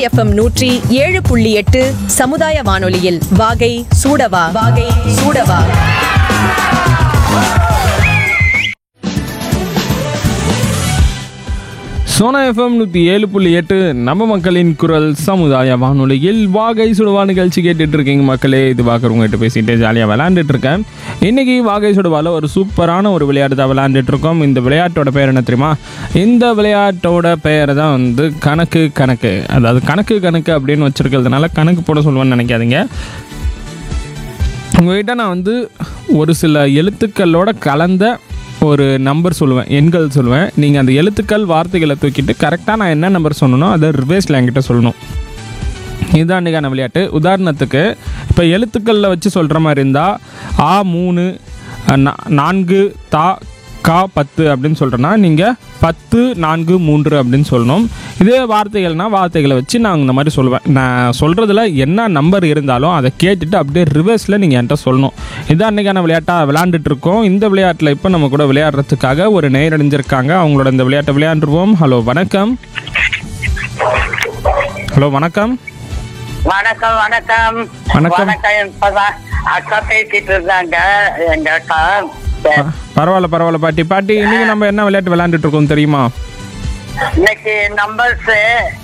FM நூற்றி ஏழு புள்ளி எட்டு சமுதாய வானொலியில் வாகை சூடவா வாகை சூடவா சோனா எஃப்எம் நூற்றி ஏழு புள்ளி எட்டு நம்ம மக்களின் குரல் சமுதாய வானொலியில் வாகை சுடுவா நிகழ்ச்சி கேட்டுட்டு இருக்கீங்க மக்களே இது பார்க்குறவங்ககிட்ட பேசிட்டு ஜாலியாக விளையாண்டுட்டு இருக்கேன் இன்னைக்கு வாகை சுடுவால ஒரு சூப்பரான ஒரு விளையாட்டு தான் விளையாண்டுட்டு இருக்கோம் இந்த விளையாட்டோட பேர் என்ன தெரியுமா இந்த விளையாட்டோட பெயர் தான் வந்து கணக்கு கணக்கு அதாவது கணக்கு கணக்கு அப்படின்னு வச்சிருக்கிறதுனால கணக்கு போட சொல்லுவேன்னு நினைக்காதீங்க உங்கள்கிட்ட நான் வந்து ஒரு சில எழுத்துக்களோட கலந்த ஒரு நம்பர் சொல்லுவேன் எண்கள் சொல்லுவேன் நீங்கள் அந்த எழுத்துக்கள் வார்த்தைகளை தூக்கிட்டு கரெக்டாக நான் என்ன நம்பர் சொன்னனோ அதை ரிவேஸில் என்கிட்ட சொல்லணும் இதுதான் அன்றைக்கான விளையாட்டு உதாரணத்துக்கு இப்போ எழுத்துக்களில் வச்சு சொல்கிற மாதிரி இருந்தால் ஆ மூணு அஹ், நா- நான்கு தா கா பத்து அப்படின்னு சொல்கிறேன்னா நீங்கள் பத்து நான்கு மூன்று அப்படின்னு சொல்லணும் இதே வார்த்தைகள்னா வார்த்தைகளை வச்சு நான் இந்த மாதிரி சொல்லுவேன் நான் சொல்கிறதுல என்ன நம்பர் இருந்தாலும் அதை கேட்டுட்டு அப்படியே ரிவர்ஸில் நீங்கள் என்கிட்ட சொல்லணும் இதான் அன்றைக்கான விளையாட்டாக விளையாண்டுட்டு இருக்கோம் இந்த விளையாட்டில் இப்போ நம்ம கூட விளையாடுறதுக்காக ஒரு நேர் அடைஞ்சிருக்காங்க அவங்களோட இந்த விளையாட்டை விளையாண்டுருவோம் ஹலோ வணக்கம் ஹலோ வணக்கம் வணக்கம் வணக்கம் வணக்கம். வணக்கம் இப்பதான் அக்கா பேசிட்டு இருந்தாங்க எங்க அக்கா சரி. ப- பரவாயில்ல பரவாயில்ல பாட்டி பாட்டி இன்னைக்கு நம்ம என்ன விளையாட்டு விளையாண்டுட்டு இருக்கோம் தெரியுமா இன்னைக்கு நம்பர்ஸ்